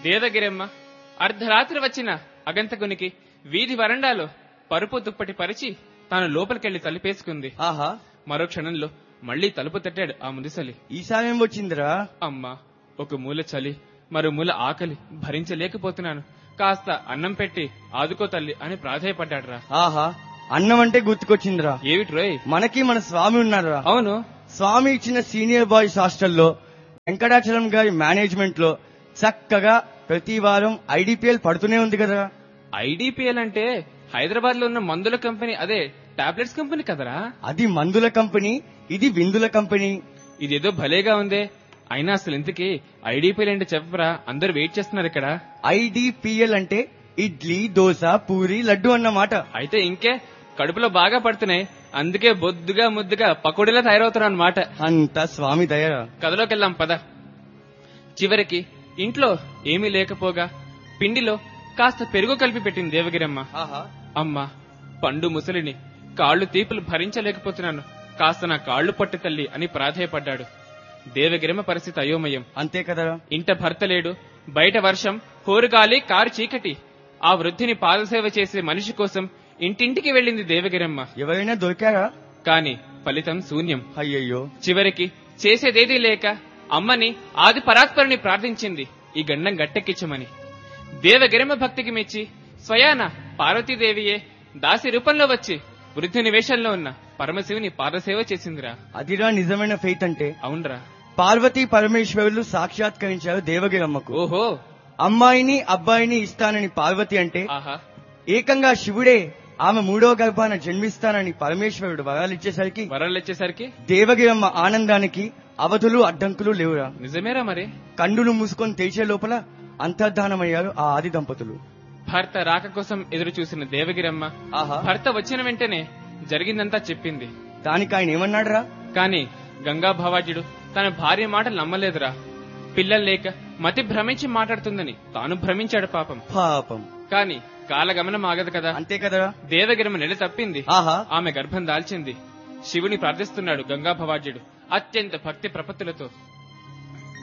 దేవగిరమ్మ అర్ధరాత్రి వచ్చిన అగంతకునికి వీధి వరండాలో పరుపు దుప్పటి పరిచి తాను లోపలికెళ్లి తలుపేసుకుంది ఆహా మరో క్షణంలో మళ్లీ తలుపు తట్టాడు ఆ ముదిసలి ఈసారి ఏం వచ్చిందిరా అమ్మా ఒక మూల చలి మరో మూల ఆకలి భరించలేకపోతున్నాను కాస్త అన్నం పెట్టి ఆదుకో తల్లి అని ప్రాధేయపడ్డాడురా ఆహా అన్నం అంటే గుర్తుకొచ్చిందిరా ఏమిటి రోయ్ మనకి మన స్వామి ఉన్నారా అవును స్వామి ఇచ్చిన సీనియర్ బాయ్స్ హాస్టల్లో వెంకటాచలం గారి మేనేజ్మెంట్ లో చక్కగా ప్రతి వారం ఐడిపిఎల్ పడుతూనే ఉంది కదా ఐడిపిఎల్ అంటే హైదరాబాద్ లో ఉన్న మందుల కంపెనీ అదే టాబ్లెట్స్ కంపెనీ కదరా అది మందుల కంపెనీ ఇది విందుల కంపెనీ ఇదేదో భలేగా ఉందే అయినా అసలు ఇంతకీ ఐడిపిఎల్ అంటే చెప్పరా అందరూ వెయిట్ చేస్తున్నారు ఇక్కడ ఐడిపిఎల్ అంటే ఇడ్లీ దోశ పూరి లడ్డు అన్నమాట అయితే ఇంకే కడుపులో బాగా పడుతున్నాయి అందుకే బొద్దుగా ముద్దుగా పకోడీలా తయారవుతున్నా అన్నమాట అంత స్వామి దయ కథలోకెళ్దాం పద చివరికి ఇంట్లో ఏమీ లేకపోగా పిండిలో కాస్త పెరుగు కలిపి పెట్టింది దేవగిరమ్మ అమ్మా పండు ముసలిని కాళ్ళు తీపులు భరించలేకపోతున్నాను కాస్త నా కాళ్ళు పట్టు తల్లి అని ప్రాధేయపడ్డాడు దేవగిరమ్మ పరిస్థితి అయోమయం అంతే కదా ఇంట భర్త లేడు బయట వర్షం హోరుగాలి కారు చీకటి ఆ వృద్ధిని పాదసేవ చేసే మనిషి కోసం ఇంటింటికి వెళ్ళింది దేవగిరమ్మ ఎవరైనా దొరికారా కాని ఫలితం శూన్యం అయ్యయ్యో చివరికి చేసేదేదీ లేక అమ్మని ఆది పరాత్పరుని ప్రార్థించింది ఈ గండం గట్టెక్కించమని దేవగిరమ్మ భక్తికి మెచ్చి స్వయాన పార్వతీదేవియే దాసి రూపంలో వచ్చి వృద్ధుని వేషంలో ఉన్న పరమశివుని పాదసేవ చేసిందిరా అదిరా నిజమైన ఫెయిత్ అంటే అవునరా పార్వతీ పరమేశ్వరులు సాక్షాత్కరించారు దేవగిరమ్మకు ఓహో అమ్మాయిని అబ్బాయిని ఇస్తానని పార్వతి అంటే ఆహా ఏకంగా శివుడే ఆమె మూడో గర్భాన జన్మిస్తానని పరమేశ్వరుడు వరాలిచ్చేసరికి వరాలు వచ్చేసరికి దేవగిరమ్మ ఆనందానికి అవధులు అడ్డంకులు లేవురా నిజమేరా మరి కండును మూసుకొని తెరిచే లోపల అంతర్ధానమయ్యారు ఆ ఆది దంపతులు భర్త రాక కోసం ఎదురు చూసిన దేవగిరమ్మ ఆహా భర్త వచ్చిన వెంటనే జరిగిందంతా చెప్పింది దానికి ఆయన ఏమన్నాడురా కాని గంగా భవాజుడు తన భార్య మాటలు నమ్మలేదురా పిల్లలు లేక మతి భ్రమించి మాట్లాడుతుందని తాను భ్రమించాడు పాపం పాపం కాని కాలగమనం ఆగదు కదా అంతే కదరా దేవగిరమ్మ నెల తప్పింది ఆహా ఆమె గర్భం దాల్చింది శివుని ప్రార్థిస్తున్నాడు గంగా భవాజుడు అత్యంత భక్తి ప్రపత్తులతో